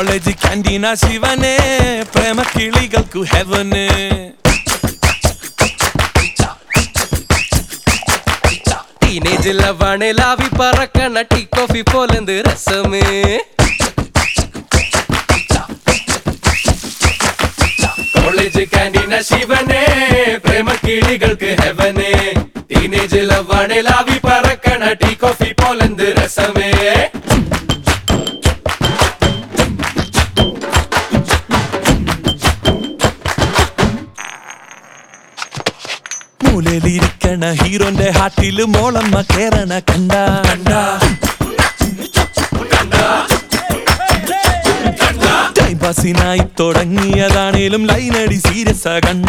college ക്യാൻറ്റീന ശിവനെ പ്രേമ കിളികൾക്കു ഹെവന് ടീനേജ് ലവാണ് ലാവി പറക്കണ ടീ കോഫി പോലെന്ത് രസമേ കോളേജ് ക്യാൻറ്റീന ശിവനെ പ്രേമ കിളികൾക്ക് ഹെവന് ടീനേജ് ലവാണ് ലാവി പറക്കണ ടീ കോഫി പോലെന്ത് രസമേ മൂലയിലിരിക്കണ ഹീറോന്റെ ഹാട്ടില് മോളമ്മ കേറണ കണ്ട കണ്ട ടൈം പാസിനായി തുടങ്ങിയതാണേലും ലൈനടി സീരിയസ് കണ്ട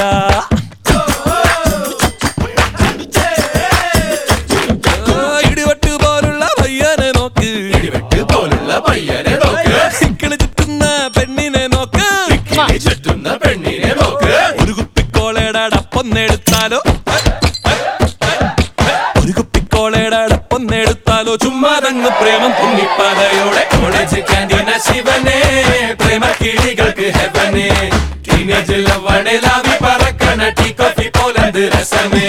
ഇടിവെട്ട് പോലുള്ള പയ്യനെ നോക്ക് ഇടിവെട്ട് പോലുള്ള പയ്യനെ നോക്ക് ഇക്കിളി ചുറ്റുന്ന പെണ്ണിനെ നോക്ക് ഇക്കിളി ചുറ്റുന്ന പെണ്ണിനെ നോക്ക് ഒരു കുപ്പിക്കോളയുടെ അടപ്പൊന്നെടുത്താലോ ഒരു കുപ്പിക്കോളയുടെ അടപ്പൊന്നെടുത്താലോ ചുമ്മാതങ്ങ് പ്രേമം പൊങ്ങിപ്പതയോടെ കോളേജ് ക്യാൻറ്റീന ശിവനെ പ്രേമ കിളികൾക്ക് ഹെവനെ ടീനേജ് ലവണെ ലാവി പറക്കണ ടീ കോഫി പോലന്ത് രസമേ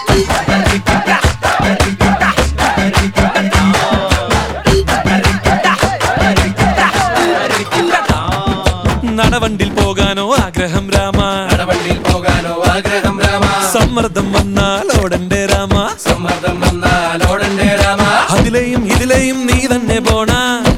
നടവണ്ടിൽ പോകാനോ ആഗ്രഹം രാമ നടവണ്ടിയിൽ പോകാനോ ആഗ്രഹം രാമ സമ്മർദ്ദം വന്നാൽ ഓടന്റെ രാമ സമ്മർദ്ദം വന്നാൽ ഓടണ്ടേ രാമ അതിലെയും ഇതിലെയും നീ തന്നെ പോണ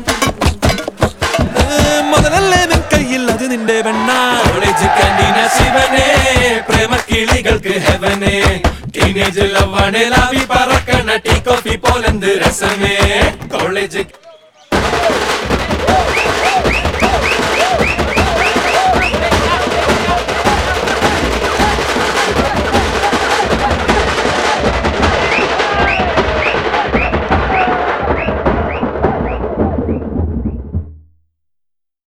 മുതലല്ലേ നിൻ കയ്യിൽ അത് നിന്റെ വെണ്ണ കോളേജ് ക്യാൻറ്റീന ശിവനെ പ്രേമ കിളികൾക്ക് ഹെവനെ ടീനേജ് ലവണെ ലാവി പറക്കണ ടീ കോഫി പോലെന്ത് രസമേ